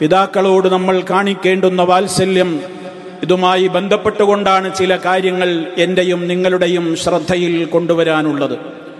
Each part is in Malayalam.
പിതാക്കളോട് നമ്മൾ കാണിക്കേണ്ടുന്ന വാത്സല്യം ഇതുമായി ബന്ധപ്പെട്ടുകൊണ്ടാണ് ചില കാര്യങ്ങൾ എന്റെയും നിങ്ങളുടെയും ശ്രദ്ധയിൽ കൊണ്ടുവരാനുള്ളത്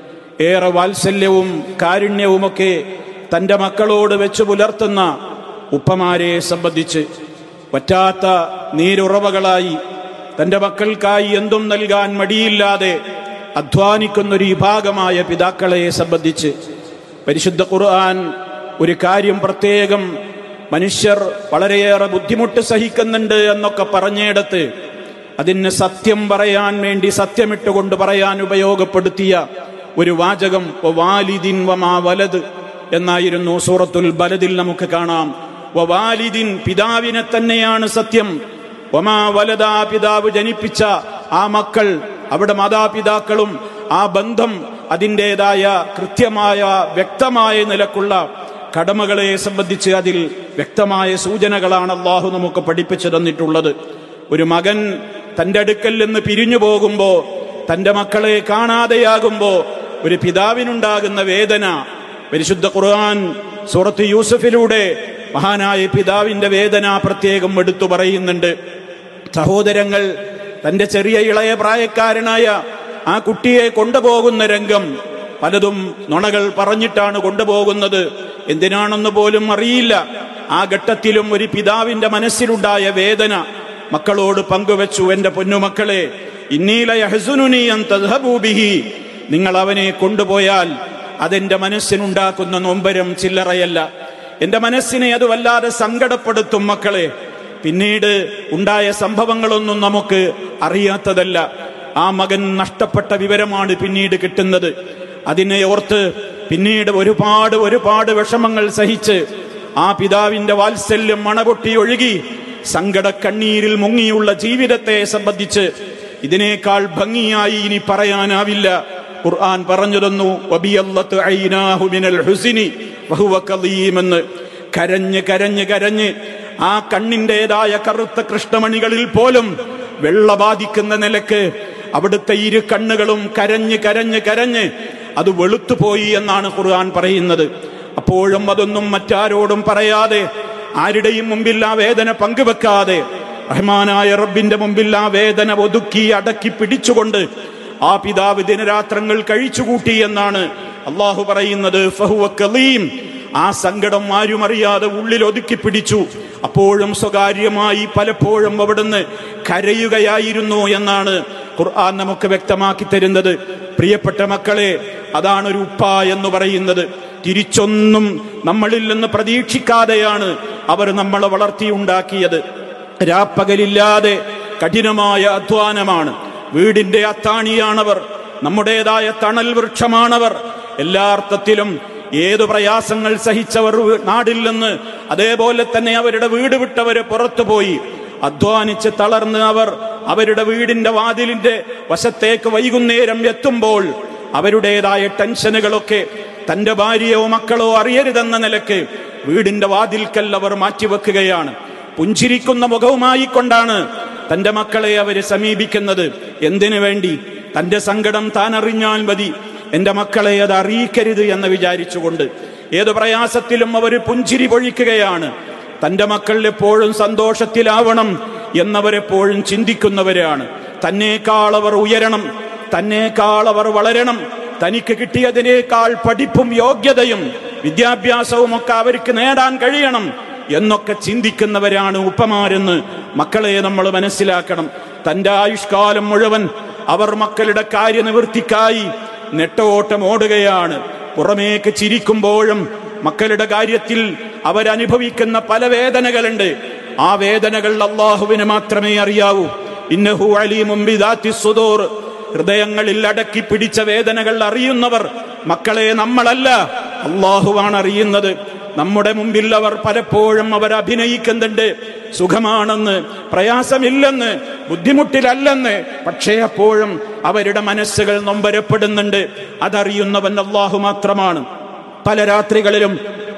ഏറെ വാത്സല്യവും കാരുണ്യവുമൊക്കെ തന്റെ മക്കളോട് വെച്ച് പുലർത്തുന്ന ഉപ്പമാരെ സംബന്ധിച്ച് പറ്റാത്ത നീരുറവകളായി തന്റെ മക്കൾക്കായി എന്തും നൽകാൻ മടിയില്ലാതെ അധ്വാനിക്കുന്ന ഒരു വിഭാഗമായ പിതാക്കളെ സംബന്ധിച്ച് പരിശുദ്ധ ഖുർആൻ ഒരു കാര്യം പ്രത്യേകം മനുഷ്യർ വളരെയേറെ ബുദ്ധിമുട്ട് സഹിക്കുന്നുണ്ട് എന്നൊക്കെ പറഞ്ഞിടത്ത് അതിന് സത്യം പറയാൻ വേണ്ടി സത്യമിട്ടുകൊണ്ട് പറയാൻ ഉപയോഗപ്പെടുത്തിയ ഒരു വാചകം വാലിദിൻ വമാ വലത് എന്നായിരുന്നു സൂറത്തുൽ ബലദിൽ നമുക്ക് കാണാം വാലിദിൻ പിതാവിനെ തന്നെയാണ് സത്യം ഒമാ വലതാ പിതാവ് ജനിപ്പിച്ച ആ മക്കൾ അവിടെ മാതാപിതാക്കളും ആ ബന്ധം അതിൻ്റെതായ കൃത്യമായ വ്യക്തമായ നിലക്കുള്ള കടമകളെ സംബന്ധിച്ച് അതിൽ വ്യക്തമായ സൂചനകളാണ് അള്ളാഹു നമുക്ക് പഠിപ്പിച്ചു തന്നിട്ടുള്ളത് ഒരു മകൻ തന്റെ അടുക്കൽ നിന്ന് പിരിഞ്ഞു പോകുമ്പോ തന്റെ മക്കളെ കാണാതെയാകുമ്പോ ഒരു പിതാവിനുണ്ടാകുന്ന വേദന പരിശുദ്ധ ഖുർആൻ സൂറത്ത് യൂസഫിലൂടെ മഹാനായ പിതാവിന്റെ വേദന പ്രത്യേകം എടുത്തു പറയുന്നുണ്ട് സഹോദരങ്ങൾ തന്റെ ചെറിയ ഇളയ പ്രായക്കാരനായ ആ കുട്ടിയെ കൊണ്ടുപോകുന്ന രംഗം പലതും നുണകൾ പറഞ്ഞിട്ടാണ് കൊണ്ടുപോകുന്നത് എന്തിനാണെന്ന് പോലും അറിയില്ല ആ ഘട്ടത്തിലും ഒരു പിതാവിന്റെ മനസ്സിലുണ്ടായ വേദന മക്കളോട് പങ്കുവച്ചു എന്റെ പൊന്നുമക്കളെ ഇന്നീല യഹ്സുനുനിയം തദ്ഹബൂബിഹി നിങ്ങൾ അവനെ കൊണ്ടുപോയാൽ അതെന്റെ മനസ്സിനുണ്ടാക്കുന്ന നൊമ്പരം ചില്ലറയല്ല എന്റെ മനസ്സിനെ അത് വല്ലാതെ സങ്കടപ്പെടുത്തും മക്കളെ പിന്നീട് ഉണ്ടായ സംഭവങ്ങളൊന്നും നമുക്ക് അറിയാത്തതല്ല ആ മകൻ നഷ്ടപ്പെട്ട വിവരമാണ് പിന്നീട് കിട്ടുന്നത് അതിനെ ഓർത്ത് പിന്നീട് ഒരുപാട് ഒരുപാട് വിഷമങ്ങൾ സഹിച്ച് ആ പിതാവിന്റെ വാത്സല്യം മണപൊട്ടി ഒഴുകി സങ്കട കണ്ണീരിൽ മുങ്ങിയുള്ള ജീവിതത്തെ സംബന്ധിച്ച് ഇതിനേക്കാൾ ഭംഗിയായി ഇനി പറയാനാവില്ല ഖുർആൻ പറഞ്ഞു തന്നു വബിയല്ലത്ത് ഐനാഹു മിനൽ ഹുസ്നി വഹുവ കദീമെന്ന് കരഞ്ഞ് കരഞ്ഞ് കരഞ്ഞ് ആ കണ്ണിൻ്റെതായ കറുത്ത കൃഷ്ണമണികളിൽ പോലും വെള്ള ബാധിക്കുന്ന നിലക്ക് അവിടുത്തെ ഇരു കണ്ണുകളും കരഞ്ഞ് കരഞ്ഞ് കരഞ്ഞ് അത് വെളുത്തുപോയി എന്നാണ് ഖുർആൻ പറയുന്നത് അപ്പോഴും അതൊന്നും മറ്റാരോടും പറയാതെ ആരുടെയും മുമ്പിൽ ആ വേദന പങ്കുവെക്കാതെ റഹ്മാനായ റബ്ബിന്റെ മുമ്പിൽ ആ വേദന ഒതുക്കി അടക്കി പിടിച്ചുകൊണ്ട് ആ പിതാവ് ദിനരാത്രങ്ങൾ കഴിച്ചുകൂട്ടി എന്നാണ് അള്ളാഹു പറയുന്നത് ഫഹുവ കലീം ആ സങ്കടം ആരും അറിയാതെ ഉള്ളിൽ ഒതുക്കി പിടിച്ചു അപ്പോഴും സ്വകാര്യമായി പലപ്പോഴും അവിടുന്ന് കരയുകയായിരുന്നു എന്നാണ് ഖുർആൻ നമുക്ക് വ്യക്തമാക്കി തരുന്നത് പ്രിയപ്പെട്ട മക്കളെ അതാണ് ഒരു ഉപ്പ എന്ന് പറയുന്നത് തിരിച്ചൊന്നും നമ്മളിൽ നിന്ന് പ്രതീക്ഷിക്കാതെയാണ് അവർ നമ്മളെ വളർത്തിയുണ്ടാക്കിയത് രാപ്പകലില്ലാതെ കഠിനമായ അധ്വാനമാണ് വീടിന്റെ അത്താണിയാണവർ നമ്മുടേതായ തണൽ വൃക്ഷമാണവർ എല്ലാ അർത്ഥത്തിലും ഏതു പ്രയാസങ്ങൾ സഹിച്ചവർ നാടിൽ നിന്ന് അതേപോലെ തന്നെ അവരുടെ വീട് വിട്ടവര് പുറത്തുപോയി അധ്വാനിച്ച് തളർന്ന് അവർ അവരുടെ വീടിന്റെ വാതിലിന്റെ വശത്തേക്ക് വൈകുന്നേരം എത്തുമ്പോൾ അവരുടേതായ ടെൻഷനുകളൊക്കെ തന്റെ ഭാര്യയോ മക്കളോ അറിയരുതെന്ന നിലക്ക് വീടിന്റെ വാതിൽക്കൽ അവർ മാറ്റിവെക്കുകയാണ് പുഞ്ചിരിക്കുന്ന മുഖവുമായി കൊണ്ടാണ് തന്റെ മക്കളെ അവര് സമീപിക്കുന്നത് എന്തിനു വേണ്ടി തന്റെ സങ്കടം താൻ അറിഞ്ഞാൽ മതി എന്റെ മക്കളെ അത് അറിയിക്കരുത് എന്ന് വിചാരിച്ചുകൊണ്ട് ഏതു പ്രയാസത്തിലും അവർ പുഞ്ചിരി പൊഴിക്കുകയാണ് തന്റെ മക്കൾ എപ്പോഴും സന്തോഷത്തിലാവണം എന്നവരെപ്പോഴും ചിന്തിക്കുന്നവരാണ് തന്നേക്കാൾ അവർ ഉയരണം തന്നേക്കാൾ അവർ വളരണം തനിക്ക് കിട്ടിയതിനേക്കാൾ പഠിപ്പും യോഗ്യതയും വിദ്യാഭ്യാസവും ഒക്കെ അവർക്ക് നേടാൻ കഴിയണം എന്നൊക്കെ ചിന്തിക്കുന്നവരാണ് ഉപ്പമാരെന്ന് മക്കളെ നമ്മൾ മനസ്സിലാക്കണം തന്റെ ആയുഷ്കാലം മുഴുവൻ അവർ മക്കളുടെ കാര്യനിവൃത്തിക്കായി നെട്ടോട്ടം ഓടുകയാണ് പുറമേക്ക് ചിരിക്കുമ്പോഴും മക്കളുടെ കാര്യത്തിൽ അവരനുഭവിക്കുന്ന പല വേദനകളുണ്ട് ആ വേദനകൾ അള്ളാഹുവിന് മാത്രമേ അറിയാവൂ ഇന്നഹു അലീമും ബിദാത്തി സുദൂർ ഹൃദയങ്ങളിൽ അടക്കി പിടിച്ച വേദനകൾ അറിയുന്നവർ മക്കളെ നമ്മളല്ല അള്ളാഹുവാണ് അറിയുന്നത് നമ്മുടെ മുമ്പിൽ അവർ പലപ്പോഴും അവർ അഭിനയിക്കുന്നുണ്ട് സുഖമാണെന്ന് പ്രയാസമില്ലെന്ന് ബുദ്ധിമുട്ടിലല്ലെന്ന് പക്ഷേ അപ്പോഴും അവരുടെ മനസ്സുകൾ നൊമ്പരപ്പെടുന്നുണ്ട് അതറിയുന്നവൻ അള്ളാഹു മാത്രമാണ് പല രാത്രികളിലും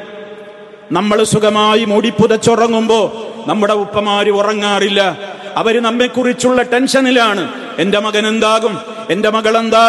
നമ്മൾ സുഖമായി മൂടിപ്പുതച്ചുറങ്ങുമ്പോ നമ്മുടെ ഉപ്പമാര് ഉറങ്ങാറില്ല അവര് നമ്മെക്കുറിച്ചുള്ള ടെൻഷനിലാണ് എന്റെ മകൻ എന്താകും എന്റെ മകൾ എന്താകും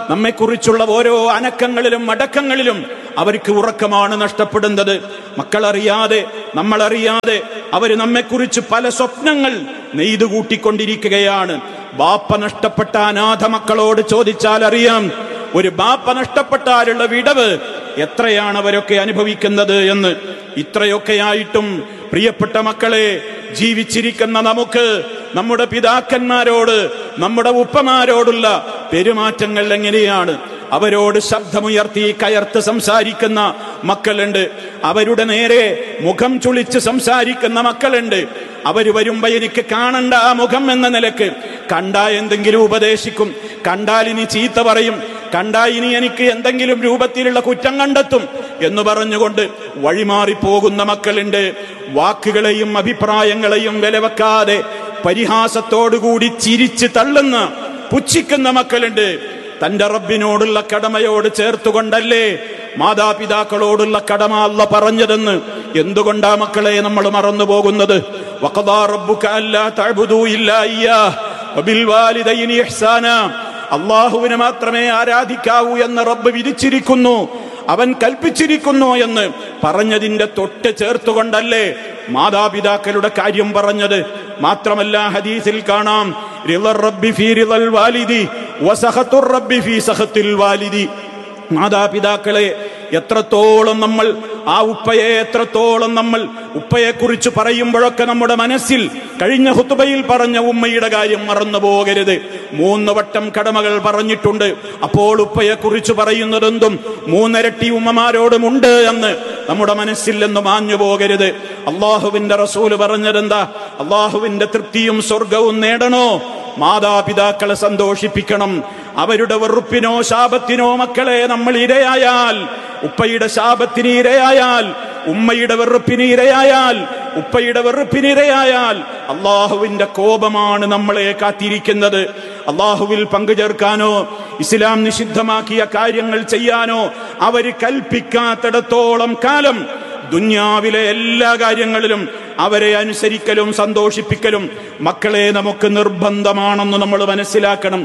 നമ്മെക്കുറിച്ചുള്ള ഓരോ അനക്കങ്ങളിലും അടക്കങ്ങളിലും അവർക്ക് ഉറക്കമാണ് നഷ്ടപ്പെടുന്നത് മക്കളറിയാതെ നമ്മളറിയാതെ അവര് നമ്മെക്കുറിച്ച് പല സ്വപ്നങ്ങൾ നെയ്തു കൂട്ടിക്കൊണ്ടിരിക്കുകയാണ് ബാപ്പ നഷ്ടപ്പെട്ട അനാഥ മക്കളോട് ചോദിച്ചാൽ അറിയാം ഒരു ബാപ്പ നഷ്ടപ്പെട്ടാലുള്ള വിടവ് എത്രയാണ് അവരൊക്കെ അനുഭവിക്കുന്നത് എന്ന് ഇത്രയൊക്കെയായിട്ടും പ്രിയപ്പെട്ട മക്കളെ ജീവിച്ചിരിക്കുന്ന നമുക്ക് നമ്മുടെ പിതാക്കന്മാരോട് നമ്മുടെ ഉപ്പമാരോടുള്ള പെരുമാറ്റങ്ങൾ എങ്ങനെയാണ് അവരോട് ശബ്ദമുയർത്തി കയർത്ത് സംസാരിക്കുന്ന മക്കളുണ്ട് അവരുടെ നേരെ മുഖം ചുളിച്ച് സംസാരിക്കുന്ന മക്കളുണ്ട് അവര് വരുമ്പോ എനിക്ക് കാണണ്ട ആ മുഖം എന്ന നിലക്ക് കണ്ടാ എന്തെങ്കിലും ഉപദേശിക്കും കണ്ടാൽ ഇനി ചീത്ത പറയും കണ്ടാ ഇനി എനിക്ക് എന്തെങ്കിലും രൂപത്തിലുള്ള കുറ്റം കണ്ടെത്തും എന്ന് പറഞ്ഞുകൊണ്ട് വഴിമാറി പോകുന്ന മക്കളുണ്ട് വാക്കുകളെയും അഭിപ്രായങ്ങളെയും വിലവെക്കാതെ പരിഹാസത്തോടുകൂടി ചിരിച്ച് തള്ളുന്ന പുച്ഛിക്കുന്ന മക്കളുണ്ട് തന്റെ റബ്ബിനോടുള്ള കടമയോട് ചേർത്തുകൊണ്ടല്ലേ മാതാപിതാക്കളോടുള്ള കടമ അല്ല പറഞ്ഞതെന്ന് എന്തുകൊണ്ടാ മക്കളെ നമ്മൾ മറന്നു പോകുന്നത് വഖദാ റബ്ബുക അല്ലാ തഅബുദൂ ഇല്ലാ ഇയ്യാഹ് വബിൽ വാലിദൈനി ഇഹ്സാനാ അള്ളാഹുവിനെ മാത്രമേ ആരാധിക്കാവൂ എന്ന് റബ്ബ് വിധിച്ചിരിക്കുന്നു അവൻ കൽപ്പിച്ചിരിക്കുന്നു എന്ന് പറഞ്ഞതിന്റെ തൊട്ട് ചേർത്തുകൊണ്ടല്ലേ മാതാപിതാക്കളുടെ കാര്യം പറഞ്ഞത് മാത്രമല്ല ഹദീസിൽ കാണാം റിളർ റബ്ബി ഫീ റിളൽ വാലിദി വസഖത്തുർ റബ്ബി ഫീ സഖത്തിൽ വാലിദി മാതാപിതാക്കളെ എത്രത്തോളം നമ്മൾ ആ ഉപ്പയെ എത്രത്തോളം നമ്മൾ ഉപ്പയെ കുറിച്ച് പറയുമ്പോഴൊക്കെ നമ്മുടെ മനസ്സിൽ കഴിഞ്ഞ ഹുത്തുബയിൽ പറഞ്ഞ ഉമ്മയുടെ കാര്യം മറന്നു പോകരുത് മൂന്ന് വട്ടം കടമകൾ പറഞ്ഞിട്ടുണ്ട് അപ്പോൾ ഉപ്പയെ കുറിച്ച് പറയുന്നതെന്തും മൂന്നരട്ടി ഉമ്മമാരോടുമുണ്ട് എന്ന് നമ്മുടെ മനസ്സിൽ നിന്ന് മാഞ്ഞു പോകരുത് അള്ളാഹുവിന്റെ റസൂല് പറഞ്ഞതെന്താ അള്ളാഹുവിന്റെ തൃപ്തിയും സ്വർഗവും നേടണോ മാതാപിതാക്കളെ സന്തോഷിപ്പിക്കണം അവരുടെ വെറുപ്പിനോ ശാപത്തിനോ മക്കളെ നമ്മൾ ഇരയായാൽ ഉപ്പയുടെ ശാപത്തിന് ഇരയായാൽ ഉമ്മയുടെ വെറുപ്പിന് ഇരയായാൽ ഉപ്പയുടെ വെറുപ്പിന് ഇരയായാൽ അള്ളാഹുവിന്റെ കോപമാണ് നമ്മളെ കാത്തിരിക്കുന്നത് അള്ളാഹുവിൽ പങ്കുചേർക്കാനോ ഇസ്ലാം നിഷിദ്ധമാക്കിയ കാര്യങ്ങൾ ചെയ്യാനോ അവര് കൽപ്പിക്കാത്തിടത്തോളം കാലം ദുന്യാവിലെ എല്ലാ കാര്യങ്ങളിലും അവരെ അനുസരിക്കലും സന്തോഷിപ്പിക്കലും മക്കളെ നമുക്ക് നിർബന്ധമാണെന്ന് നമ്മൾ മനസ്സിലാക്കണം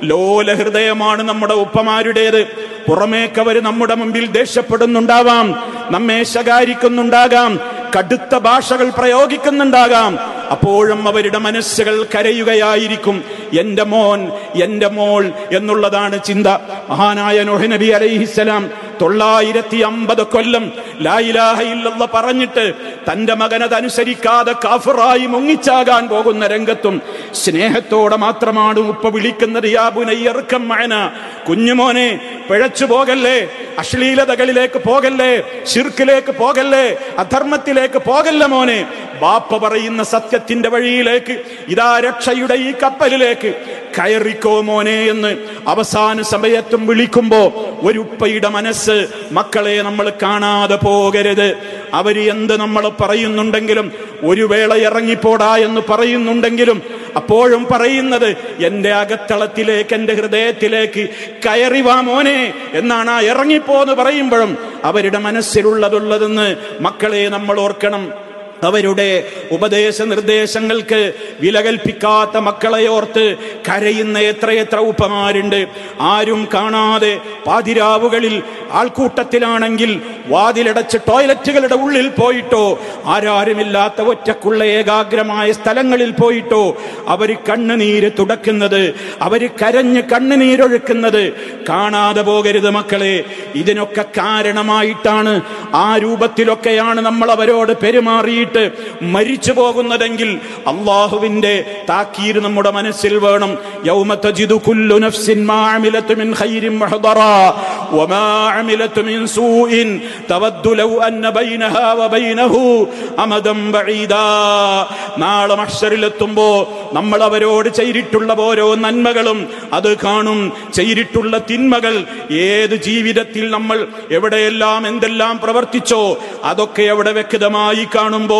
ലോലഹൃദയമാണ് നമ്മുടെ ഉപ്പമാരുടേത് പുറമേക്കവര് നമ്മുടെ മുമ്പിൽ ദേഷ്യപ്പെടുന്നുണ്ടാവാം നമ്മെ ശകാരിക്കുന്നുണ്ടാകാം കടുത്ത ഭാഷകൾ പ്രയോഗിക്കുന്നുണ്ടാകാം അപ്പോഴും അവരുടെ മനസ്സുകൾ കരയുകയായിരിക്കും എന്റെ മോൻ എന്റെ മോൾ എന്നുള്ളതാണ് ചിന്ത മഹാനായ നൂഹ് നബി അലൈഹിസ്സലാം തൊള്ളായിരത്തി അമ്പത് കൊല്ലം ലായിലാഹയില്ലെന്ന് പറഞ്ഞിട്ട് തന്റെ മകനതനുസരിക്കാതെ കാഫറായി മുങ്ങിച്ചാകാൻ പോകുന്ന രംഗത്തും സ്നേഹത്തോടെ മാത്രമാണ് ഉപ്പ വിളിക്കുന്നത് യാബുനയ്യർക്കം മഴന കുഞ്ഞുമോനെ പിഴച്ചു പോകല്ലേ അശ്ലീലതകളിലേക്ക് പോകല്ലേ ഷിർക്കിലേക്ക് പോകല്ലേ അധർമ്മത്തിലേക്ക് പോകല്ല മോനെ ബാപ്പ പറയുന്ന സത്യത്തിന്റെ വഴിയിലേക്ക് ഇതാ രക്ഷയുടെ ഈ കപ്പലിലേക്ക് കയറിക്കോ മോനെ എന്ന് അവസാന സമയത്തും വിളിക്കുമ്പോ ഒരു ഉപ്പയുടെ മനസ്സ് മക്കളെ നമ്മൾ കാണാതെ പോകരുത് അവര് എന്ത് നമ്മൾ പറയുന്നുണ്ടെങ്കിലും ഒരു വേള ഇറങ്ങിപ്പോടാ എന്ന് പറയുന്നുണ്ടെങ്കിലും അപ്പോഴും പറയുന്നത് എന്റെ അകത്തളത്തിലേക്ക് എന്റെ ഹൃദയത്തിലേക്ക് കയറി വാ മോനെ എന്നാണ് ആ ഇറങ്ങിപ്പോന്ന് പറയുമ്പോഴും അവരുടെ മനസ്സിലുള്ളതുള്ളതെന്ന് മക്കളെ നമ്മൾ ഓർക്കണം അവരുടെ ഉപദേശ നിർദ്ദേശങ്ങൾക്ക് വില കൽപ്പിക്കാത്ത മക്കളെ ഓർത്ത് കരയുന്ന എത്രയെത്ര ഉപ്പമാരുണ്ട് ആരും കാണാതെ പാതിരാവുകളിൽ ആൾക്കൂട്ടത്തിലാണെങ്കിൽ വാതിലടച്ച് ടോയ്ലറ്റുകളുടെ ഉള്ളിൽ പോയിട്ടോ ആരാരുമില്ലാത്ത ഒറ്റക്കുള്ള ഏകാഗ്രമായ സ്ഥലങ്ങളിൽ പോയിട്ടോ അവര് കണ്ണുനീര് തുടക്കുന്നത് അവര് കരഞ്ഞ് കണ്ണുനീരൊഴുക്കുന്നത് കാണാതെ പോകരുത് മക്കളെ ഇതിനൊക്കെ കാരണമായിട്ടാണ് ആ രൂപത്തിലൊക്കെയാണ് നമ്മൾ അവരോട് പെരുമാറിയിട്ട് മരിച്ചു പോകുന്നതെങ്കിൽ അള്ളാഹുവിന്റെ താക്കീര് നമ്മുടെ മനസ്സിൽ വേണം യൗമ തജിദു കുല്ലു നഫ്സിൻ മാ അമിലത്ത് മിൻ ഖൈരിൻ മുഹ്ദറാ വമാ അമിലത്ത് മിൻ സൂഇൻ തവദ്ദു ലൗ അന്ന ബൈനഹാ വബൈനഹു അമദൻ ബഈദാ നാളെ മഹ്ശറിലെത്തുമ്പോ നമ്മൾ അവരോട് ചെയ്തിട്ടുള്ള ഓരോ നന്മകളും അത് കാണും ചെയ്തിട്ടുള്ള തിന്മകൾ ഏത് ജീവിതത്തിൽ നമ്മൾ എവിടെയെല്ലാം എന്തെല്ലാം പ്രവർത്തിച്ചോ അതൊക്കെ അവിടെ വ്യക്തമായി കാണുമ്പോ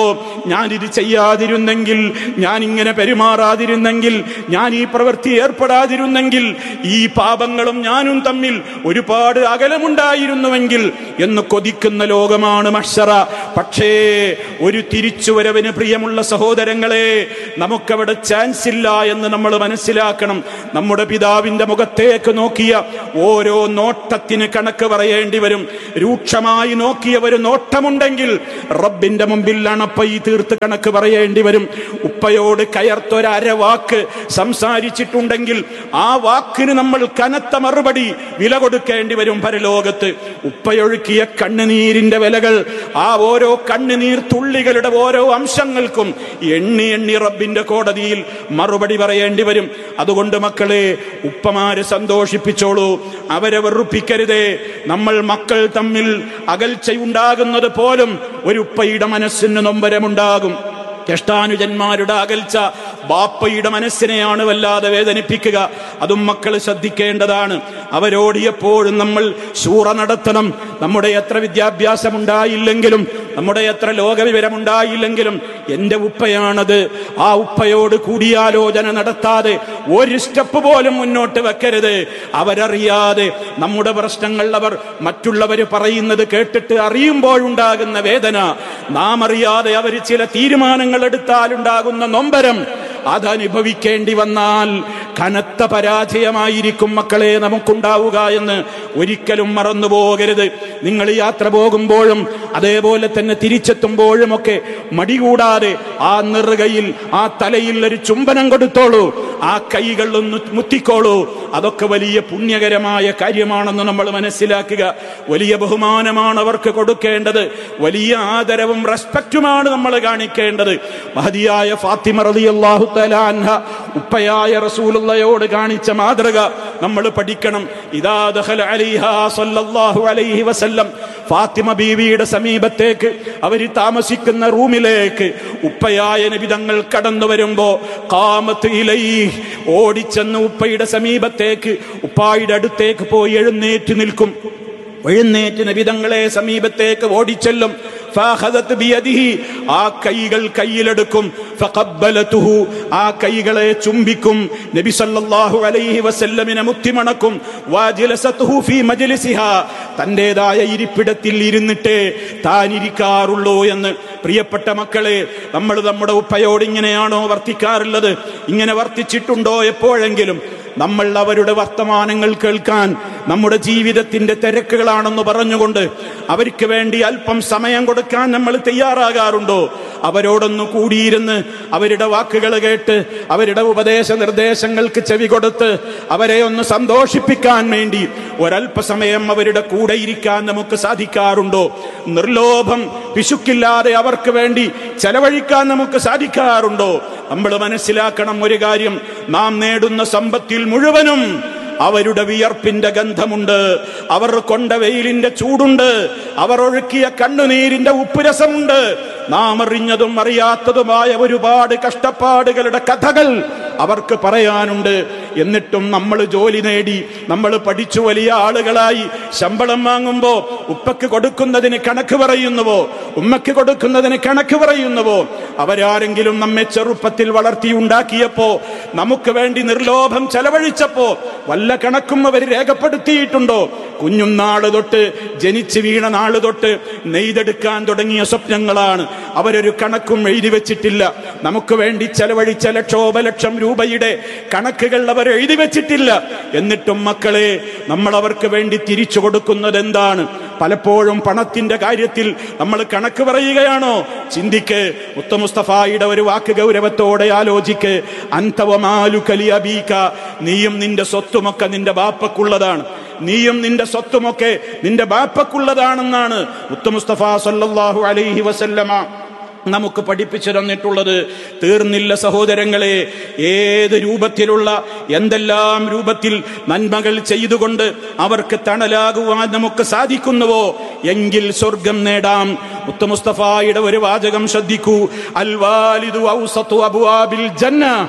ഞാനിത് ചെയ്യാതിരുന്നെങ്കിൽ ഞാൻ ഇങ്ങനെ പെരുമാറാതിരുന്നെങ്കിൽ ഞാൻ ഈ പ്രവൃത്തി ഏർപ്പെടാതിരുന്നെങ്കിൽ ഈ പാപങ്ങളും ഞാനും തമ്മിൽ ഒരുപാട് അകലമുണ്ടായിരുന്നുവെങ്കിൽ എന്ന് കൊതിക്കുന്ന ലോകമാണ് മഷറ പക്ഷേ ഒരു തിരിച്ചുവരവിന് പ്രിയമുള്ള സഹോദരങ്ങളെ നമുക്കവിടെ ചാൻസ് ഇല്ല എന്ന് നമ്മൾ മനസ്സിലാക്കണം നമ്മുടെ പിതാവിന്റെ മുഖത്തേക്ക് നോക്കിയ ഓരോ നോട്ടത്തിന് കണക്ക് പറയേണ്ടി വരും രൂക്ഷമായി നോക്കിയ ഒരു നോട്ടമുണ്ടെങ്കിൽ റബ്ബിന്റെ മുമ്പിൽ അണപ്പൈ തീർത്ത് കണക്ക് പറയേണ്ടി വരും ഉപ്പയോട് കയർത്തൊരര വാക്ക് സംസാരിച്ചിട്ടുണ്ടെങ്കിൽ ആ വാക്കിന് നമ്മൾ കനത്ത മറുപടി വില കൊടുക്കേണ്ടി വരും പരലോകത്ത് ഉപ്പയൊഴുക്കിയ കണ്ണുനീരിന്റെ വിലകൾ ആ ഓരോ കണ്ണുനീർ തുള്ളികളുടെ ഓരോ അംശങ്ങൾക്കും എണ്ണി എണ്ണി റബ്ബിന്റെ കോടതിയിൽ മറുപടി പറയേണ്ടി വരും അതുകൊണ്ട് മക്കളെ ഉപ്പമാര് സന്തോഷിപ്പിച്ചോളൂ അവരെ വെറുപ്പിക്കരുതേ നമ്മൾ മക്കൾ തമ്മിൽ അകൽച്ചയുണ്ടാകുന്നത് പോലും ഒരു ഉപ്പയുടെ മനസ്സിന് നൊമ്പരമുണ്ടാകും ജ്യേഷ്ഠാനുജന്മാരുടെ അകൽച്ച ബാപ്പയുടെ മനസ്സിനെയാണ് വല്ലാതെ വേദനിപ്പിക്കുക അതും മക്കൾ ശ്രദ്ധിക്കേണ്ടതാണ് അവരോട് എപ്പോഴും നമ്മൾ ശൂറ നടത്തണം നമ്മുടെ എത്ര വിദ്യാഭ്യാസം ഉണ്ടായില്ലെങ്കിലും നമ്മുടെ എത്ര ലോകവിവരമുണ്ടായില്ലെങ്കിലും എൻ്റെ ഉപ്പയാണത് ആ ഉപ്പയോട് കൂടിയാലോചന നടത്താതെ ഒരു സ്റ്റെപ്പ് പോലും മുന്നോട്ട് വെക്കരുത് അവരറിയാതെ നമ്മുടെ പ്രശ്നങ്ങൾ അവർ മറ്റുള്ളവർ പറയുന്നത് കേട്ടിട്ട് അറിയുമ്പോഴുണ്ടാകുന്ന വേദന നാം അറിയാതെ അവർ ചില തീരുമാനങ്ങൾ എടുത്താലുണ്ടാകുന്ന നൊമ്പരം അതനുഭവിക്കേണ്ടി വന്നാൽ കനത്ത പരാജയമായിരിക്കും മക്കളെ നമുക്കുണ്ടാവുക എന്ന് ഒരിക്കലും മറന്നു പോകരുത് നിങ്ങൾ യാത്ര പോകുമ്പോഴും അതേപോലെ തന്നെ തിരിച്ചെത്തുമ്പോഴും ഒക്കെ മടികൂടാതെ ആ നെറുകയിൽ ആ തലയിൽ ഒരു ചുംബനം കൊടുത്തോളൂ ആ കൈകൾ ഒന്ന് മുത്തിക്കോളൂ അതൊക്കെ വലിയ പുണ്യകരമായ കാര്യമാണെന്ന് നമ്മൾ മനസ്സിലാക്കുക വലിയ ബഹുമാനമാണ് അവർക്ക് കൊടുക്കേണ്ടത് വലിയ ആദരവും റെസ്പെക്റ്റുമാണ് നമ്മൾ കാണിക്കേണ്ടത് മഹതിയായ ഫാത്തിമ റളിയല്ലാഹു തആല അൻഹ ഉപ്പയായ റസൂലുള്ളയോട് കാണിച്ച മാതൃക നമ്മൾ പഠിക്കണം ഇദാ ദഖല അലൈഹാ സല്ലല്ലാഹു അലൈഹി വസല്ലം ഫാത്തിമ ബീവിയുടെ സമീപത്തേക്ക് അവർ താമസിക്കുന്ന റൂമിലേക്ക് ഉപ്പയായ നബിതങ്ങൾ കടന്നു വരുമ്പോ കാമത്ത് ഇലൈ ഓടിച്ചെന്ന് ഉപ്പയുടെ സമീപത്തേക്ക് ഉപ്പായുടെ അടുത്തേക്ക് പോയി എഴുന്നേറ്റ് നിൽക്കും എഴുന്നേറ്റ് നബിതങ്ങളെ സമീപത്തേക്ക് ഓടിച്ചെല്ലും ഫാഖദത്ത് ബിയദിഹി ആ കൈകൾ കയ്യിലെടുക്കും ഫഖബ്ബലതുഹു ആ കൈകളെ ചുംബിക്കും നബി സല്ലല്ലാഹു അലൈഹി വസല്ലമിനെ മുത്തിമണക്കും വാജിലസതുഹു ഫീ മജ്ലിസിഹാ തന്റേതായ ഇരിപ്പിടത്തിൽ ഇരുന്നിട്ടേ താൻ ഇരിക്കാറുള്ളൂ എന്ന് പ്രിയപ്പെട്ട മക്കളെ നമ്മൾ നമ്മുടെ ഉപ്പയോട് ഇങ്ങനെയാണോ വർത്തിക്കാറുള്ളത് ഇങ്ങനെ വർത്തിച്ചിട്ടുണ്ടോ എപ്പോഴെങ്കിലും നമ്മൾ അവരുടെ വർത്തമാനങ്ങൾ കേൾക്കാൻ നമ്മുടെ ജീവിതത്തിന്റെ തിരക്കുകളാണെന്ന് പറഞ്ഞുകൊണ്ട് അവർക്ക് വേണ്ടി അല്പം സമയം കൊടുക്കാൻ നമ്മൾ തയ്യാറാകാറുണ്ടോ അവരോടൊന്ന് കൂടിയിരുന്ന് അവരുടെ വാക്കുകൾ കേട്ട് അവരുടെ ഉപദേശ നിർദ്ദേശങ്ങൾക്ക് ചെവി കൊടുത്ത് അവരെ ഒന്ന് സന്തോഷിപ്പിക്കാൻ വേണ്ടി ഒരല്പസമയം അവരുടെ കൂടെ ഇരിക്കാൻ നമുക്ക് സാധിക്കാറുണ്ടോ നിർലോഭം പിശുക്കില്ലാതെ അവർക്ക് വേണ്ടി ചെലവഴിക്കാൻ നമുക്ക് സാധിക്കാറുണ്ടോ നമ്മൾ മനസ്സിലാക്കണം ഒരു കാര്യം നാം നേടുന്ന സമ്പത്തിൽ മുഴുവനും അവരുടെ വിയർപ്പിന്റെ ഗന്ധമുണ്ട് അവർ കൊണ്ട വെയിലിന്റെ ചൂടുണ്ട് അവർ ഒഴുക്കിയ കണ്ണുനീരിന്റെ ഉപ്പുരസമുണ്ട് നാം അറിഞ്ഞതും അറിയാത്തതുമായ ഒരുപാട് കഷ്ടപ്പാടുകളുടെ കഥകൾ അവർക്ക് പറയാനുണ്ട് എന്നിട്ടും നമ്മൾ ജോലി നേടി നമ്മൾ പഠിച്ചു വലിയ ആളുകളായി ശമ്പളം വാങ്ങുമ്പോ ഉപ്പക്ക് കൊടുക്കുന്നതിന് കണക്ക് പറയുന്നുവോ ഉമ്മക്ക് കൊടുക്കുന്നതിന് കണക്ക് പറയുന്നുവോ അവരാരെങ്കിലും നമ്മെ ചെറുപ്പത്തിൽ വളർത്തിയുണ്ടാക്കിയപ്പോ നമുക്ക് വേണ്ടി നിർലോഭം ചെലവഴിച്ചപ്പോ വല്ല കണക്കും അവർ രേഖപ്പെടുത്തിയിട്ടുണ്ടോ കുഞ്ഞും നാള് തൊട്ട് ജനിച്ചു വീണ നാള് തൊട്ട് നെയ്തെടുക്കാൻ തുടങ്ങിയ സ്വപ്നങ്ങളാണ് അവരൊരു കണക്കും എഴുതി വെച്ചിട്ടില്ല നമുക്ക് വേണ്ടി ചെലവഴിച്ച ലക്ഷോപലക്ഷം രൂപയുടെ കണക്കുകൾ അവർ എഴുതി വെച്ചിട്ടില്ല എന്നിട്ടും മക്കളെ നമ്മൾ അവർക്ക് വേണ്ടി തിരിച്ചു കൊടുക്കുന്നത് എന്താണ് പലപ്പോഴും പണത്തിന്റെ കാര്യത്തിൽ നമ്മൾ കണക്ക് പറയുകയാണോ ചിന്തിക്ക് മുത്ത മുസ്തഫായുടെ ഒരു വാക്ക് ഗൗരവത്തോടെ ആലോചിക്ക് അന്തവമാലു കലിയബീക്ക നീയും നിന്റെ സ്വത്തുമൊക്കെ നിന്റെ ബാപ്പക്കുള്ളതാണ് നീയും നിന്റെ സ്വത്തുമൊക്കെ നിന്റെ ബാപ്പക്കുള്ളതാണെന്നാണ് മുത്ത മുസ്തഫ സല്ലല്ലാഹു അലൈഹി വസല്ലമ നമുക്ക് പഠിപ്പിച്ചു തന്നിട്ടുള്ളത് തീർന്നില്ല സഹോദരങ്ങളെ ഏത് രൂപത്തിലുള്ള എന്തെല്ലാം രൂപത്തിൽ നന്മകൾ ചെയ്തുകൊണ്ട് അവർക്ക് തണലാകുവാൻ നമുക്ക് സാധിക്കുന്നുവോ എങ്കിൽ സ്വർഗം നേടാം മുത്ത മുസ്തഫായുടെ ഒരു വാചകം ശ്രദ്ധിക്കൂ അൽ വാലിദു ഔസത്തു അബുവാബിൽ ജന്ന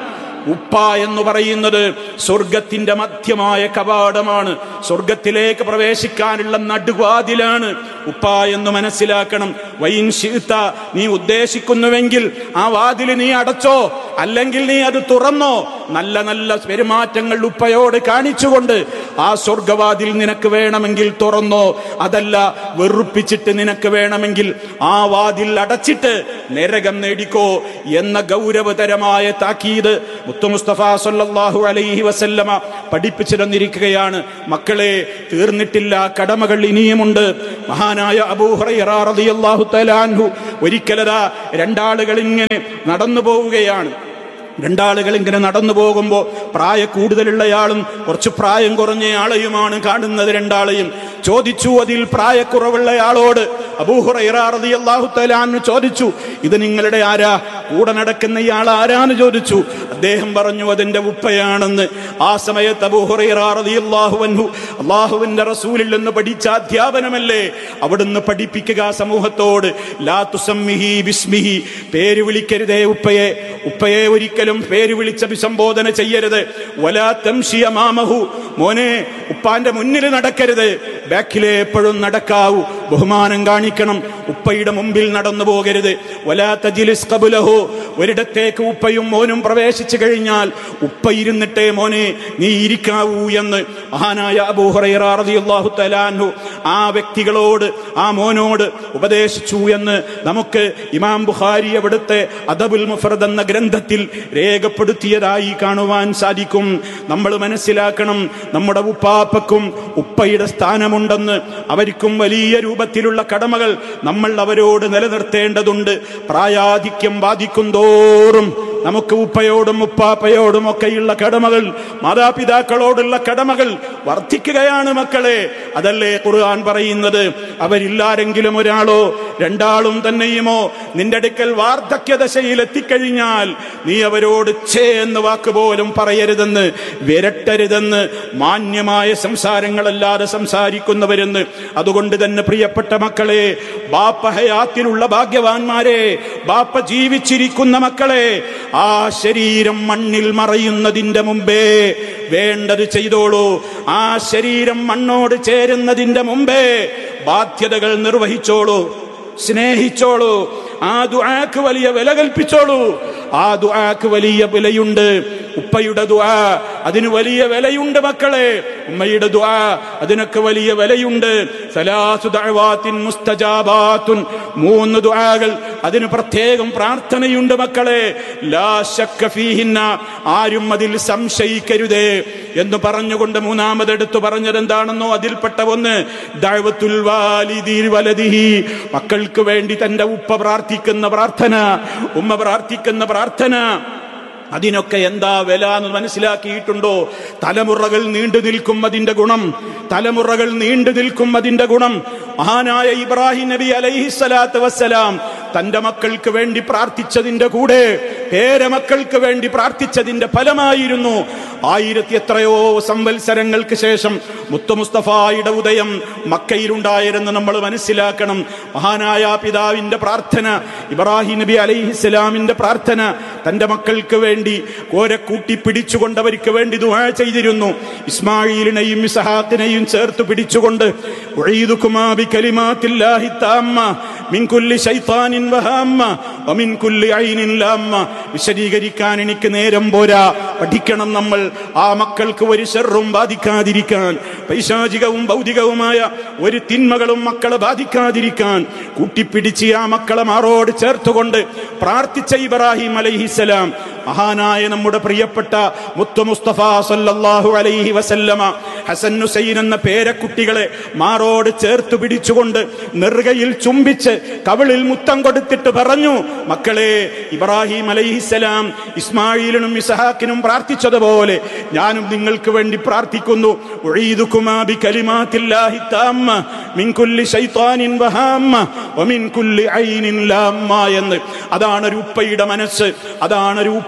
ഉപ്പ എന്ന് പറയുന്നത് സ്വർഗത്തിന്റെ മധ്യമായ കവാടമാണ് സ്വർഗത്തിലേക്ക് പ്രവേശിക്കാനുള്ള നടുവാതിലാണ് ഉപ്പ എന്ന് മനസ്സിലാക്കണം വൈൻ ശീത്ത നീ ഉദ്ദേശിക്കുന്നുവെങ്കിൽ ആ വാതിൽ നീ അടച്ചോ അല്ലെങ്കിൽ നീ അത് തുറന്നോ നല്ല നല്ല പെരുമാറ്റങ്ങൾ ഉപ്പയോട് കാണിച്ചുകൊണ്ട് ആ സ്വർഗവാതിൽ നിനക്ക് വേണമെങ്കിൽ തുറന്നോ അതല്ല വെറുപ്പിച്ചിട്ട് നിനക്ക് വേണമെങ്കിൽ ആ വാതിൽ അടച്ചിട്ട് നരകം നേടിക്കോ എന്ന ഗൗരവതരമായ താക്കീത് മുത്തു മുസ്തഫ സല്ലല്ലാഹു അലൈഹി വസല്ലമ പഠിപ്പിച്ചു തന്നിരിക്കുകയാണ് മക്കളെ തീർന്നിട്ടില്ല കടമകൾ ഇനിയുമുണ്ട് മഹാനായ അബൂഹുറൈറ റളിയല്ലാഹു തആല അൻഹു ഒരിക്കലതാ രണ്ടാളുകൾ ഇങ്ങനെ നടന്നു പോവുകയാണ് രണ്ടാളുകൾ ഇങ്ങനെ നടന്നു പോകുമ്പോൾ പ്രായ കൂടുതലുള്ളയാളും കുറച്ച് പ്രായം കുറഞ്ഞ ആളെയുമാണ് കാണുന്നത് രണ്ടാളെയും ചോദിച്ചു അതിൽ പ്രായക്കുറവുള്ളയാളോട് അബൂഹുറൈറാറിയാഹു തലാന്ന് ചോദിച്ചു ഇത് നിങ്ങളുടെ ആരാ കൂടെ നടക്കുന്ന ഇയാൾ ആരാന്ന് ചോദിച്ചു അദ്ദേഹം പറഞ്ഞു അതെന്റെ ഉപ്പയാണെന്ന് ആ സമയത്ത് അബൂഹുറൈറാറിയാഹു അൻഹു അള്ളാഹുവിന്റെ റസൂലിൽ നിന്ന് പഠിച്ച അധ്യാപനമല്ലേ അവിടുന്ന് പഠിപ്പിക്കുക സമൂഹത്തോട് ലാ തുസമ്മിഹി ബിസ്മിഹി പേര് വിളിക്കരുതേ ഉപ്പയെ ഉപ്പയെ ഒരിക്കലും പേര് വിളിച്ച് അഭിസംബോധന ചെയ്യരുത് വലാ തംഷിയ മാമഹു മോനെ ഉപ്പാന്റെ മുന്നിൽ നടക്കരുത് ബാക്കിലെ എപ്പോഴും നടക്കാവൂ ബഹുമാനം കാണിക്കണം ഉപ്പയുടെ മുമ്പിൽ നടന്നു പോകരുത് വലാ തജിലിസ് കബുലഹു ഒരിടത്തേക്ക് ഉപ്പയും മോനും പ്രവേശിച്ചു കഴിഞ്ഞാൽ ഉപ്പ ഇരുന്നിട്ടേ മോനെ നീ ഇരിക്കാവൂ എന്ന് മഹാനായ അബൂഹുറൈറാഹു തലാൻഹു ആ വ്യക്തികളോട് ആ മോനോട് ഉപദേശിച്ചു എന്ന് നമുക്ക് ഇമാം ബുഖാരി അവിടുത്തെ അദബുൽ മുഫറദ് എന്ന ഗ്രന്ഥത്തിൽ രേഖപ്പെടുത്തിയതായി കാണുവാൻ സാധിക്കും നമ്മൾ മനസ്സിലാക്കണം നമ്മുടെ ഉപ്പാപ്പക്കും ഉപ്പയുടെ സ്ഥാനമുണ്ടെന്ന് അവർക്കും വലിയ രൂപത്തിലുള്ള കടമകൾ നമ്മൾ അവരോട് നിലനിർത്തേണ്ടതുണ്ട് പ്രായാധിക്യം ബാധിക്കും തോറും നമുക്ക് ഉപ്പയോടും ഉപ്പാപ്പയോടും ഒക്കെയുള്ള കടമകൾ മാതാപിതാക്കളോടുള്ള കടമകൾ വർദ്ധിക്കുകയാണ് മക്കളെ അതല്ലേ ഖുർആൻ പറയുന്നത് അവരില്ലാരെങ്കിലും ഒരാളോ രണ്ടാളും തന്നെയുമോ നിന്റെ അടുക്കൽ വാർദ്ധക്യ ദശയിൽ എത്തിക്കഴിഞ്ഞാൽ നീ അവരോട് ഛേ എന്ന് വാക്ക് പോലും പറയരുതെന്ന് വിരട്ടരുതെന്ന് മാന്യമായ സംസാരങ്ങളല്ലാതെ സംസാരിക്കുന്നവരെന്ന് അതുകൊണ്ട് തന്നെ പ്രിയപ്പെട്ട മക്കളെ ബാപ്പ ഹയാത്തിലുള്ള ഭാഗ്യവാന്മാരെ ബാപ്പ ജീവിച്ചിരിക്കുന്ന മക്കളെ ആ ശരീരം മണ്ണിൽ മറയുന്നതിന്റെ മുമ്പേ വേണ്ടത് ചെയ്തോളൂ ആ ശരീരം മണ്ണോട് ചേരുന്നതിന്റെ മുമ്പേ ബാധ്യതകൾ നിർവഹിച്ചോളൂ സ്നേഹിച്ചോളൂ ആ ദുആക്ക് വലിയ വില കൽപ്പിച്ചോളൂ ആ ദുആക്ക് വലിയ വിലയുണ്ട് ഉപ്പയുടെ ദുആ അതിന് വലിയ വിലയുണ്ട് മക്കളെ ഉമ്മയുടെ ദുആ അതിനൊക്കെ വലിയ വിലയുണ്ട് സലാസു ദഅവാത്തിൻ മുസ്തജാബാത്തുൻ മൂന്ന് ദുആകൾ അതിന് പ്രത്യേകം പ്രാർത്ഥനയുണ്ട് മക്കളെ ലാ ശക്ക ഫീഹിന്ന ആരും അതിൽ സംശയിക്കരുതേ എന്ന് പറഞ്ഞുകൊണ്ട് മൂന്നാമതെടുത്തു പറഞ്ഞത് എന്താണെന്നോ അതിൽപ്പെട്ട ഒന്ന് ദഅവത്തുൽ വാലിദി വലദിഹി മക്കൾക്ക് വേണ്ടി തന്റെ ഉപ്പ പ്രാർത്ഥിക്കുന്ന പ്രാർത്ഥന ഉമ്മ പ്രാർത്ഥിക്കുന്ന പ്രാർത്ഥന അതിനൊക്കെ എന്താ വില എന്ന് മനസ്സിലാക്കിയിട്ടുണ്ടോ തലമുറകൾ നീണ്ടു നിൽക്കും അതിന്റെ ഗുണം തലമുറകൾ നീണ്ടു നിൽക്കും അതിന്റെ ഗുണം മഹാനായ ഇബ്രാഹിം നബി അലൈഹി സ്വലാത്ത് വസ്സലാം തന്റെ മക്കൾക്ക് വേണ്ടി പ്രാർത്ഥിച്ചതിന്റെ കൂടെ പേരമക്കൾക്ക് വേണ്ടി പ്രാർത്ഥിച്ചതിന്റെ ഫലമായിരുന്നു ആയിരത്തി എത്രയോ സംവത്സരങ്ങൾക്ക് ശേഷം മുത്തു മുസ്തഫായുടെ ഉദയം മക്കയിലുണ്ടായെന്ന് നമ്മൾ മനസ്സിലാക്കണം മഹാനായ പിതാവിന്റെ പ്രാർത്ഥന ഇബ്രാഹിം നബി അലൈഹിസ്സലാമിന്റെ പ്രാർത്ഥന തന്റെ മക്കൾക്ക് വേണ്ടി കോരെ കൂട്ടി പിടിച്ചുകൊണ്ട് അവർക്ക് വേണ്ടി ദുആ ചെയ്തിരുന്നു ഇസ്മായിലിനെയും ഇസഹാത്തിനെയും ചേർത്ത് പിടിച്ചുകൊണ്ട് ഉഈദുകുമാ ബികലിമാത്തില്ലാഹി താമ്മ മിൻ കുല്ലി ശൈത്താനിൻ വഹാമ്മ വമിൻ കുല്ലി ഐനിൻ ലാമ്മ വിശദീകരിക്കാൻ എനിക്ക് നേരം പോരാ പഠിക്കണം നമ്മൾ ആ മക്കൾക്ക് ഒരു ശെറും ബാധിക്കാതിരിക്കാൻ പൈശാചികവും ഭൗതികവുമായ ഒരു തിന്മകളും മക്കളെ ബാധിക്കാതിരിക്കാൻ കൂട്ടിപ്പിടിച്ച് ആ മക്കളെ മാറോട് ചേർത്തുകൊണ്ട് പ്രാർത്ഥിച്ച ഇബ്രാഹിം അലൈഹിസലാം മഹാനായ നമ്മുടെ പ്രിയപ്പെട്ട മുത്തു മുസ്തഫ സല്ലല്ലാഹു അലൈഹി വസല്ലമ ഹസൻ ഹുസൈൻ എന്ന പേരക്കുട്ടികളെ മാറോട് ചേർത്ത് പിടിച്ചുകൊണ്ട് നെറുകയിൽ ചുംബിച്ച് കവിളിൽ മുത്തം കൊടുത്തിട്ട് പറഞ്ഞു മക്കളെ ഇബ്രാഹിം അലൈഹിസലാം ഇസ്മായിലിനും ഇസഹാക്കിനും പ്രാർത്ഥിച്ചതുപോലെ ഞാനും നിങ്ങൾക്ക് വേണ്ടി പ്രാർത്ഥിക്കുന്നു ഉഈദുകുമാ ബികലിമാത്തില്ലാഹി താമ്മ മിൻ കുല്ലി ശൈത്താനിൻ വഹാമ്മ വമിൻ കുല്ലി ഐനിൻ ലാമ്മ എന്ന് അതാണ് ഒരു ഉപ്പയുടെ മനസ്സ് അതാണ് ഒരു ഉപ്പ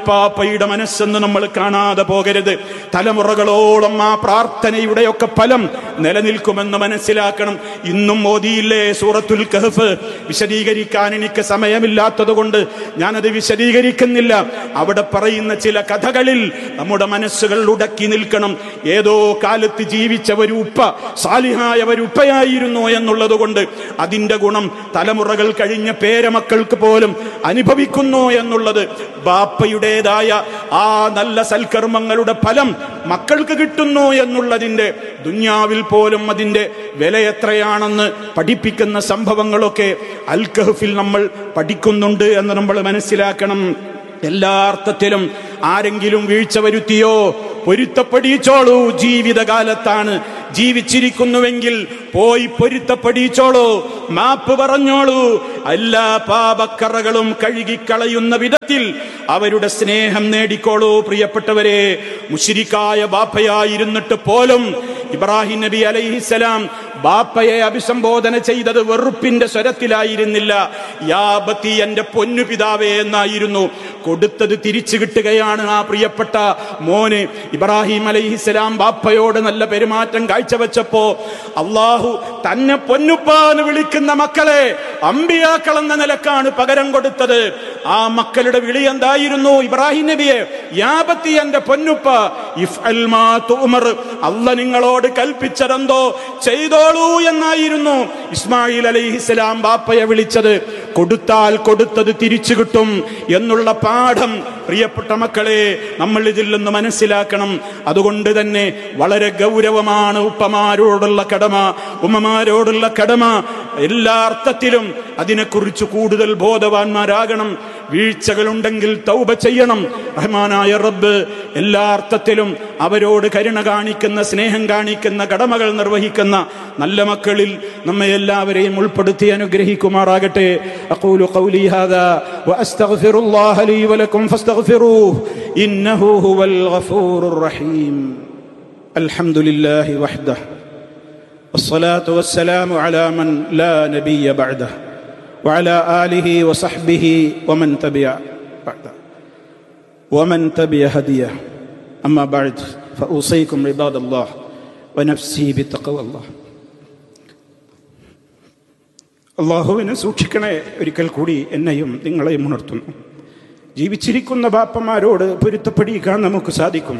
ഉപ്പാപ്പയുടെ മനസ്സെന്ന് നമ്മൾ കാണാതെ പോകരുത് തലമുറകളോളം ആ പ്രാർത്ഥനയുടെയൊക്കെ ഫലം നിലനിൽക്കുമെന്ന് മനസ്സിലാക്കണം ഇന്നും മോദിയില്ലേ സൂറത്തുൽ കഹഫ് വിശദീകരിക്കാൻ എനിക്ക് സമയമില്ലാത്തത് കൊണ്ട് ഞാനത് വിശദീകരിക്കുന്നില്ല അവിടെ പറയുന്ന ചില കഥകളിൽ നമ്മുടെ മനസ്സുകൾ ഉടക്കി നിൽക്കണം ഏതോ കാലത്ത് ജീവിച്ച ഒരു ഉപ്പ സാലിഹായ ഒരു ഉപ്പയായിരുന്നു എന്നുള്ളത് കൊണ്ട് അതിന്റെ ഗുണം തലമുറകൾ കഴിഞ്ഞ പേരമക്കൾക്ക് പോലും അനുഭവിക്കുന്നു എന്നുള്ളത് ബാപ്പയുടേതായ ആ നല്ല സൽക്കർമ്മങ്ങളുടെ ഫലം മക്കൾക്ക് കിട്ടുന്നു എന്നുള്ളതിന്റെ ദുന്യാവിൽ പോലും അതിന്റെ വില എത്രയാണെന്ന് പഠിപ്പിക്കുന്ന സംഭവങ്ങളൊക്കെ അൽ കഹഫിൽ നമ്മൾ പഠിക്കുന്നുണ്ട് എന്ന് നമ്മൾ മനസ്സിലാക്കണം എല്ലാ അർത്ഥത്തിലും ആരെങ്കിലും വീഴ്ച വരുത്തിയോ പൊരുത്തപ്പെടിച്ചോളൂ ജീവിതകാലത്താണ് ജീവിച്ചിരിക്കുന്നുവെങ്കിൽ പോയി പൊരുത്തപ്പെടിച്ചോളൂ മാപ്പ് പറഞ്ഞോളൂ എല്ലാ പാപക്കറകളും കഴുകിക്കളയുന്ന വിധത്തിൽ അവരുടെ സ്നേഹം നേടിക്കോളൂ പ്രിയപ്പെട്ടവരെ മുഷിരിക്കായ ബാപ്പയായിരുന്നിട്ട് പോലും ഇബ്രാഹിം നബി അലൈഹിസലാം ബാപ്പയെ അഭിസംബോധന ചെയ്തത് വെറുപ്പിന്റെ സ്വരത്തിലായിരുന്നില്ല യാബത്തി എന്റെ പൊന്നു പിതാവേ എന്നായിരുന്നു കൊടുത്തത് തിരിച്ചു കിട്ടുകയാണ് ആ പ്രിയപ്പെട്ട മോന് ഇബ്രാഹിം അലൈഹിസ്സലാം ബാപ്പയോട് നല്ല പെരുമാറ്റം കാഴ്ചവെച്ചപ്പോ അള്ളാഹു തന്നെ പൊന്നുപ്പാന്ന് വിളിക്കുന്ന മക്കളെ അമ്പിയാക്കൾ എന്ന നിലക്കാണ് പകരം കൊടുത്തത് ആ മക്കളുടെ വിളി എന്തായിരുന്നു ഇബ്രാഹിം നബിയെ യാബത്തി എന്റെ പൊന്നുപ്പ ഇഫ് ഉമർ അല്ല നിങ്ങളോട് കൽപ്പിച്ചതെന്തോ ചെയ്തോളൂ എന്നായിരുന്നു ഇസ്മായിൽ അലൈഹിസ്സലാം ബാപ്പയെ വിളിച്ചത് കൊടുത്താൽ കൊടുത്തത് തിരിച്ചു കിട്ടും എന്നുള്ള പാഠം പ്രിയപ്പെട്ട മക്കളെ നമ്മൾ ഇതിൽ നിന്ന് മനസ്സിലാക്കണം അതുകൊണ്ട് തന്നെ വളരെ ഗൗരവമാണ് ഉപ്പമാരോടുള്ള കടമ ഉമ്മമാരോടുള്ള കടമ എല്ലാ അർത്ഥത്തിലും അതിനെക്കുറിച്ച് കൂടുതൽ ബോധവാന്മാരാകണം വീഴ്ചകളുണ്ടെങ്കിൽ തൗബ ചെയ്യണം റഹ്മാനായ റബ്ബ് എല്ലാ അർത്ഥത്തിലും അവരോട് കരുണ കാണിക്കുന്ന സ്നേഹം കാണിക്കുന്ന കടമകൾ നിർവഹിക്കുന്ന നല്ല മക്കളിൽ നമ്മെ എല്ലാവരെയും ഉൾപ്പെടുത്തി അനുഗ്രഹിക്കുമാറാകട്ടെ അഖൂലു ഖൗലി ഹാദാ വഅസ്തഗ്ഫിറുല്ലാഹ ലീ വലക്കും ഫസ്തഗ്ഫിറൂഹ് ഇന്നഹു ഹുവൽ ഗഫൂറുർ റഹീം അൽഹംദുലില്ലാഹി വഹ്ദഹു والصلاة والسلام على من لا نبي بعده وعلى آله وصحبه ومن تبع بعده ومن تبع هديه أما بعد فأوصيكم عباد الله ونفسي بتقوى الله അള്ളാഹുവിനെ സൂക്ഷിക്കണേ ഒരിക്കൽ കൂടി എന്നെയും നിങ്ങളെയും ഉണർത്തുന്നു ജീവിച്ചിരിക്കുന്ന ബാപ്പന്മാരോട് പൊരുത്തപ്പെടിക്കാൻ നമുക്ക് സാധിക്കും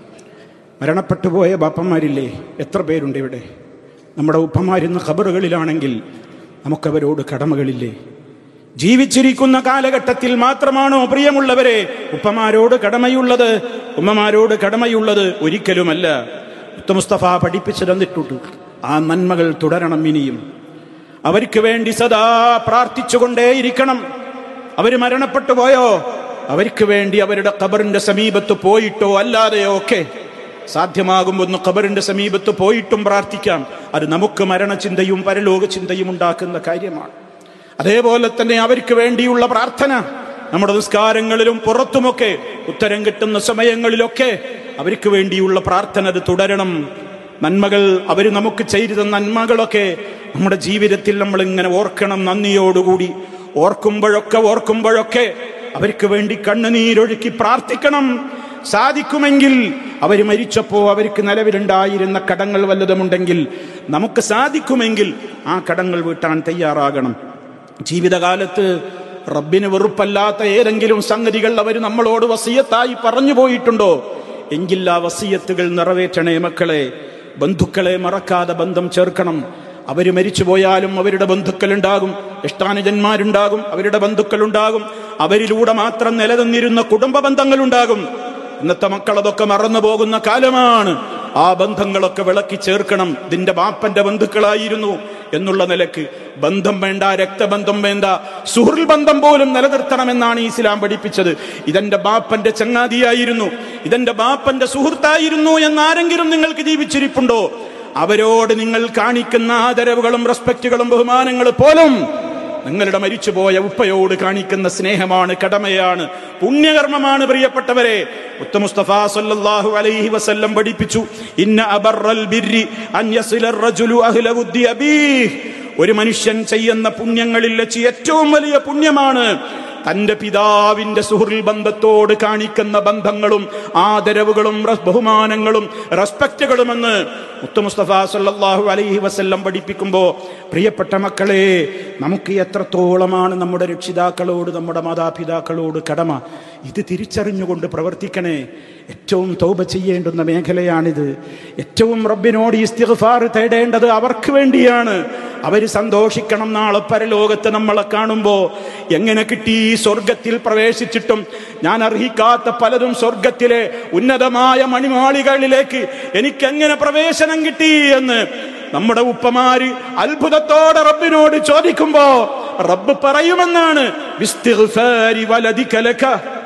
മരണപ്പെട്ടു പോയ ബാപ്പന്മാരില്ലേ എത്ര പേരുണ്ട് ഇവിടെ നമ്മുടെ ഉപ്പമാരുന്ന ഖബറുകളിലാണെങ്കിൽ നമുക്കവരോട് കടമകളില്ലേ ജീവിച്ചിരിക്കുന്ന കാലഘട്ടത്തിൽ മാത്രമാണോ പ്രിയമുള്ളവരെ ഉപ്പമാരോട് കടമയുള്ളത് ഉമ്മമാരോട് കടമയുള്ളത് ഒരിക്കലുമല്ല മുസ്തഫ പഠിപ്പിച്ചു തന്നിട്ടുണ്ട് ആ നന്മകൾ തുടരണം ഇനിയും അവർക്ക് വേണ്ടി സദാ പ്രാർത്ഥിച്ചുകൊണ്ടേയിരിക്കണം അവർ മരണപ്പെട്ടു പോയോ അവർക്ക് വേണ്ടി അവരുടെ ഖബറിന്റെ സമീപത്ത് പോയിട്ടോ അല്ലാതെയോ ഒക്കെ സാധ്യമാകുമ്പോൾ ഒന്ന് ഖബറിന്റെ സമീപത്ത് പോയിട്ടും പ്രാർത്ഥിക്കാം അത് നമുക്ക് മരണചിന്തയും പരലോക ചിന്തയും ഉണ്ടാക്കുന്ന കാര്യമാണ് അതേപോലെ തന്നെ അവർക്ക് വേണ്ടിയുള്ള പ്രാർത്ഥന നമ്മുടെ നിസ്കാരങ്ങളിലും പുറത്തുമൊക്കെ ഉത്തരം കിട്ടുന്ന സമയങ്ങളിലൊക്കെ അവർക്ക് വേണ്ടിയുള്ള പ്രാർത്ഥന അത് തുടരണം നന്മകൾ അവർ നമുക്ക് ചെയ്ത നന്മകളൊക്കെ നമ്മുടെ ജീവിതത്തിൽ നമ്മൾ ഇങ്ങനെ ഓർക്കണം നന്ദിയോടുകൂടി ഓർക്കുമ്പോഴൊക്കെ ഓർക്കുമ്പോഴൊക്കെ അവർക്ക് വേണ്ടി കണ്ണുനീരൊഴുക്കി പ്രാർത്ഥിക്കണം സാധിക്കുമെങ്കിൽ അവർ മരിച്ചപ്പോൾ അവർക്ക് നിലവിലുണ്ടായിരുന്ന കടങ്ങൾ വല്ലതുമുണ്ടെങ്കിൽ നമുക്ക് സാധിക്കുമെങ്കിൽ ആ കടങ്ങൾ വീട്ടാൻ തയ്യാറാകണം ജീവിതകാലത്ത് റബ്ബിന് വെറുപ്പല്ലാത്ത ഏതെങ്കിലും സംഗതികൾ അവർ നമ്മളോട് വസീയത്തായി പറഞ്ഞു പോയിട്ടുണ്ടോ എങ്കിൽ ആ വസീയത്തുകൾ നിറവേറ്റണേ മക്കളെ ബന്ധുക്കളെ മറക്കാതെ ബന്ധം ചേർക്കണം അവര് മരിച്ചു പോയാലും അവരുടെ ബന്ധുക്കളുണ്ടാകും ഇഷ്ടാനുജന്മാരുണ്ടാകും അവരുടെ ബന്ധുക്കളുണ്ടാകും അവരിലൂടെ മാത്രം നിലനിന്നിരുന്ന കുടുംബ ബന്ധങ്ങളുണ്ടാകും ഇന്നത്തെ മക്കൾ അതൊക്കെ മറന്നു പോകുന്ന കാലമാണ് ആ ബന്ധങ്ങളൊക്കെ വിളക്കി ചേർക്കണം ഇതിന്റെ ബാപ്പന്റെ ബന്ധുക്കളായിരുന്നു എന്നുള്ള നിലക്ക് ബന്ധം വേണ്ട രക്തബന്ധം വേണ്ട സുഹൃൽ ബന്ധം പോലും നിലനിർത്തണമെന്നാണ് ഇസ്ലാം പഠിപ്പിച്ചത് ഇതെന്റെ ബാപ്പന്റെ ചങ്ങാതിയായിരുന്നു ഇതെന്റെ ബാപ്പന്റെ സുഹൃത്തായിരുന്നു എന്നാരെങ്കിലും നിങ്ങൾക്ക് ജീവിച്ചിരിപ്പുണ്ടോ അവരോട് നിങ്ങൾ കാണിക്കുന്ന ആദരവുകളും റെസ്പെക്റ്റുകളും ബഹുമാനങ്ങളും പോലും നിങ്ങളുടെ മരിച്ചുപോയ ഉപ്പയോട് കാണിക്കുന്ന സ്നേഹമാണ് കടമയാണ് പുണ്യകർമ്മമാണ് പ്രിയപ്പെട്ടവരെ മുസ്തഫ സല്ലല്ലാഹു അലൈഹി വസല്ലം പഠിപ്പിച്ചു ഇന്ന അബറൽ ബിർരി അൻ യസില റജുലു അഹ്ല വുദ്ദി അബീഹ് ഒരു മനുഷ്യൻ ചെയ്യുന്ന പുണ്യങ്ങളിൽ വെച്ച് ഏറ്റവും വലിയ പുണ്യമാണ് തന്റെ പിതാവിന്റെ സുഹൃൽ ബന്ധത്തോട് കാണിക്കുന്ന ബന്ധങ്ങളും ആദരവുകളും റസ്- ബഹുമാനങ്ങളും റെസ്പെക്റ്റുകളുമെന്ന് മുത്തു മുസ്തഫ സല്ലല്ലാഹു അലൈഹി വസല്ലം പഠിപ്പിക്കുമ്പോൾ പ്രിയപ്പെട്ട മക്കളെ നമുക്ക് എത്രത്തോളമാണ് നമ്മുടെ രക്ഷിതാക്കളോട് നമ്മുടെ മാതാപിതാക്കളോട് കടമ ഇത് തിരിച്ചറിഞ്ഞുകൊണ്ട് പ്രവർത്തിക്കണേ ഏറ്റവും തൗബ ചെയ്യേണ്ടുന്ന മേഖലയാണിത് ഏറ്റവും റബ്ബിനോട് ഇസ്തിഗ്ഫാർ തേടേണ്ടത് അവർക്ക് വേണ്ടിയാണ് അവർ സന്തോഷിക്കണം നാളെ പരലോകത്ത് നമ്മളെ കാണുമ്പോൾ എങ്ങനെ കിട്ടി ഈ സ്വർഗത്തിൽ പ്രവേശിച്ചിട്ടും ഞാൻ അർഹിക്കാത്ത പലതും സ്വർഗത്തിലെ ഉന്നതമായ മണിമാളികളിലേക്ക് എനിക്കെങ്ങനെ പ്രവേശനം കിട്ടി എന്ന് നമ്മുടെ ഉപ്പമാര് അത്ഭുതത്തോടെ റബ്ബിനോട് ചോദിക്കുമ്പോ റബ്ബ് പറയുമെന്നാണ് "ബിസ്തിഗ്ഫാരി വലദിക ലക."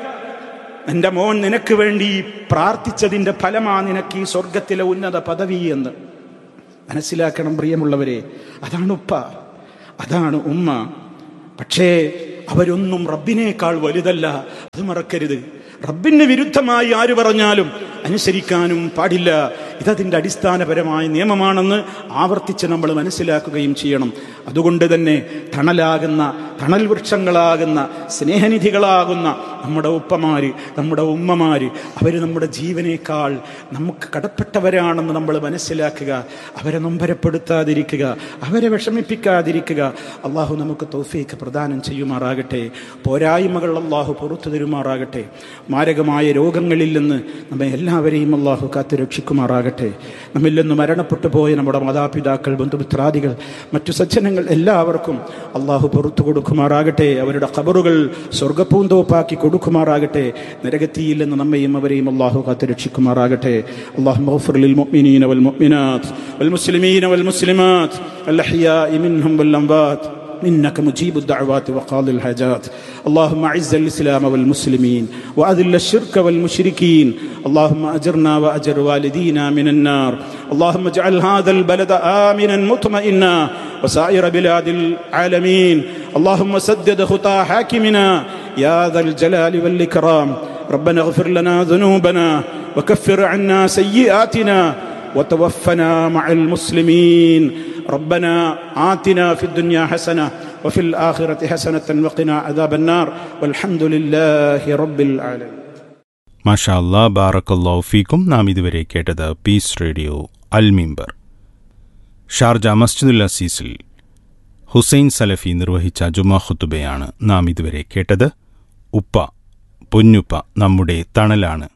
എന്റെ മോൻ നിനക്ക് വേണ്ടി പ്രാർത്ഥിച്ചതിന്റെ ഫലമാ നിനക്ക് ഈ സ്വർഗത്തിലെ ഉന്നത പദവി എന്ന് മനസ്സിലാക്കണം പ്രിയമുള്ളവരെ അതാണ് ഉപ്പ അതാണ് ഉമ്മ പക്ഷേ അവരൊന്നും റബ്ബിനേക്കാൾ വലുതല്ല അത് മറക്കരുത് റബ്ബിന് വിരുദ്ധമായി ആര് പറഞ്ഞാലും അനുസരിക്കാനും പാടില്ല ഇതതിൻ്റെ അടിസ്ഥാനപരമായ നിയമമാണെന്ന് ആവർത്തിച്ച് നമ്മൾ മനസ്സിലാക്കുകയും ചെയ്യണം അതുകൊണ്ട് തന്നെ തണലാകുന്ന തണൽ വൃക്ഷങ്ങളാകുന്ന സ്നേഹനിധികളാകുന്ന നമ്മുടെ ഉപ്പമാര് നമ്മുടെ ഉമ്മമാര് അവർ നമ്മുടെ ജീവനേക്കാൾ നമുക്ക് കടപ്പെട്ടവരാണെന്ന് നമ്മൾ മനസ്സിലാക്കുക അവരെ നൊമ്പരപ്പെടുത്താതിരിക്കുക അവരെ വിഷമിപ്പിക്കാതിരിക്കുക അള്ളാഹു നമുക്ക് തൗഫീക്ക് പ്രദാനം ചെയ്യുമാറാകട്ടെ പോരായ്മകൾ അള്ളാഹു പുറത്തു തരുമാറാകട്ടെ മാരകമായ രോഗങ്ങളിൽ നിന്ന് നമ്മെ എല്ലാവരെയും അള്ളാഹു കാത്തു രക്ഷിക്കുമാറാകട്ടെ നമ്മിൽ നിന്ന് മരണപ്പെട്ടു പോയ നമ്മുടെ മാതാപിതാക്കൾ ബന്ധുമിത്രാദികൾ മറ്റു സജ്ജനങ്ങൾ എല്ലാവർക്കും അള്ളാഹു പുറത്തു കൊടുക്കുമാറാകട്ടെ അവരുടെ ഖബറുകൾ സ്വർഗപ്പൂന്തോപ്പാക്കി കൊടുക്കുമാറാകട്ടെ നരകത്തിയിൽ നിന്ന് നമ്മയും അവരെയും അള്ളാഹു കാത്തു രക്ഷിക്കുമാറാകട്ടെ അള്ളാഹു مغفر للمؤمنين والمؤمنات والمسلمين والمسلمات الأحياء منهم والأموات إنك مجيب الدعوات وقاضي الحاجات اللهم أعز الإسلام والمسلمين وأذل الشرك والمشركين اللهم أجرنا وأجر والدينا من النار اللهم اجعل هذا البلد آمنا مطمئنا وسائر بلاد العالمين اللهم سدد خطى حاكمنا يا ذا الجلال والإكرام ربنا اغفر لنا ذنوبنا وكفر عنا سيئاتنا وتوفنا مع المسلمين ربنا آتنا في الدنيا حسنة وفي الآخرة حسنة وقنا عذاب النار والحمد لله رب العالمين മാഷാ അല്ലാ ബാറക്കല്ലാഹു ഫീക്കും നാം ഇതുവരെ കേട്ടത് peace radio al Mimbar Sharjah മസ്ജിദുൽ അസീസിൽ ഹുസൈൻ സലഫി നിർവഹിച്ച ജുമാ ഖുത്തുബയാണ് നാം ഇതുവരെ കേട്ടത് ഉപ്പ പൊന്നുപ്പ നമ്മുടെ തണലാണ്